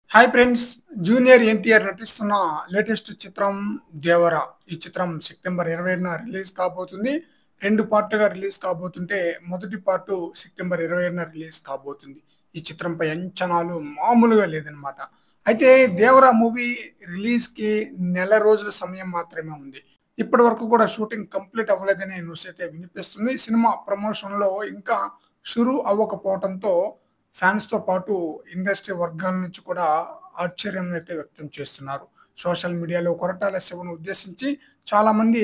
hi friends junior NTR నటిస్తున్న latest చిత్రం దేవరా ఈ చిత్రం సెప్టెంబర్ ఇరవైన రిలీజ్ కాబోతుంది రెండు పార్ట్గా రిలీజ్ కాబోతుంటే మొదటి పార్ట్ సెప్టెంబర్ ఇరవైన రిలీజ్ కాబోతుంది ఈ చిత్రంపై అంచనాలు మామూలుగా లేదనమాట అయితే దేవరా మూవీ రిలీజ్కి నెల రోజుల సమయం మాత్రమే ఉంది ఇప్పటి వరకు కూడా షూటింగ్ కంప్లీట్ అవ్వలేదని న్యూస్ అయితే వినిపిస్తుంది సినిమా ప్రమోషన్లో ఇంకా షురు అవ్వకపోవడంతో ఫ్యాన్స్తో పాటు ఇండస్ట్రీ వర్గాల నుంచి కూడా ఆశ్చర్యం అయితే వ్యక్తం చేస్తున్నారు సోషల్ మీడియాలో కొరటాల శివను ఉద్దేశించి చాలామంది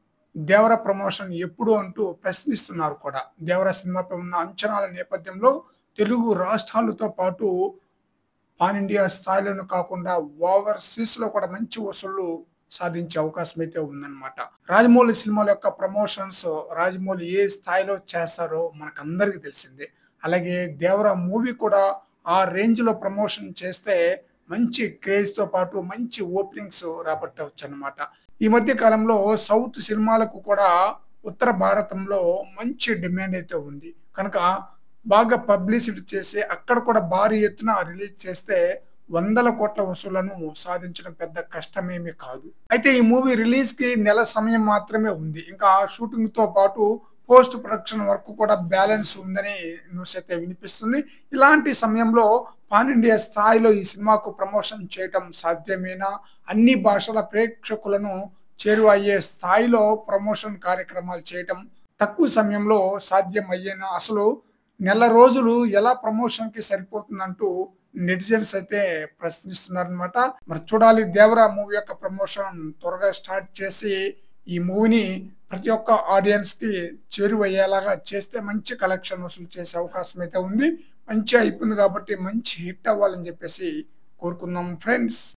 దేవర ప్రమోషన్ ఎప్పుడు అంటూ ప్రశ్నిస్తున్నారు కూడా దేవర సినిమాపై ఉన్న అంచనాల నేపథ్యంలో తెలుగు రాష్ట్రాలతో పాటు పాన్ ఇండియా స్థాయిలోనే కాకుండా ఓవర్సీస్లో కూడా మంచి వసూళ్లు సాధించే అవకాశం అయితే ఉందన్నమాట రాజమౌళి సినిమాల యొక్క ప్రమోషన్స్ రాజమౌళి ఏ స్థాయిలో చేస్తారో మనకందరికీ తెలిసిందే అలాగే దేవర మూవీ కూడా ఆ రేంజ్ లో ప్రమోషన్ చేస్తే మంచి క్రేజ్ తో పాటు మంచి ఓపెనింగ్స్ రాబట్టవచ్చు అనమాట ఈ మధ్య కాలంలో సౌత్ సినిమాలకు కూడా ఉత్తర భారతంలో మంచి డిమాండ్ అయితే ఉంది కనుక బాగా పబ్లిసిటీ చేసి అక్కడ కూడా భారీ ఎత్తున రిలీజ్ చేస్తే వందల కోట్ల వసూళ్లను సాధించడం పెద్ద కష్టమేమీ కాదు అయితే ఈ మూవీ రిలీజ్ కి నెల సమయం మాత్రమే ఉంది ఇంకా షూటింగ్ తో పాటు పోస్ట్ ప్రొడక్షన్ వరకు కూడా బ్యాలెన్స్ ఉందని న్యూస్ అయితే వినిపిస్తుంది ఇలాంటి సమయంలో పాన్ ఇండియా స్థాయిలో ఈ సినిమాకు ప్రమోషన్ చేయటం సాధ్యమేనా అన్ని భాషల ప్రేక్షకులను చేరువయ్యే స్థాయిలో ప్రమోషన్ కార్యక్రమాలు చేయటం తక్కువ సమయంలో సాధ్యం అయ్యేనా అసలు నెల రోజులు ఎలా ప్రమోషన్ కి సరిపోతుందంటూ నెటిజన్స్ అయితే ప్రశ్నిస్తున్నారనమాట మరి చూడాలి దేవరా మూవీ యొక్క ప్రమోషన్ త్వరగా స్టార్ట్ చేసి ఈ మూవీని ప్రతి ఒక్క ఆడియన్స్ కి చేరువయ్యేలాగా చేస్తే మంచి కలెక్షన్ వసూలు చేసే అవకాశం అయితే ఉంది మంచి అయిపోయింది కాబట్టి మంచి హిట్ అవ్వాలని చెప్పేసి కోరుకుందాం ఫ్రెండ్స్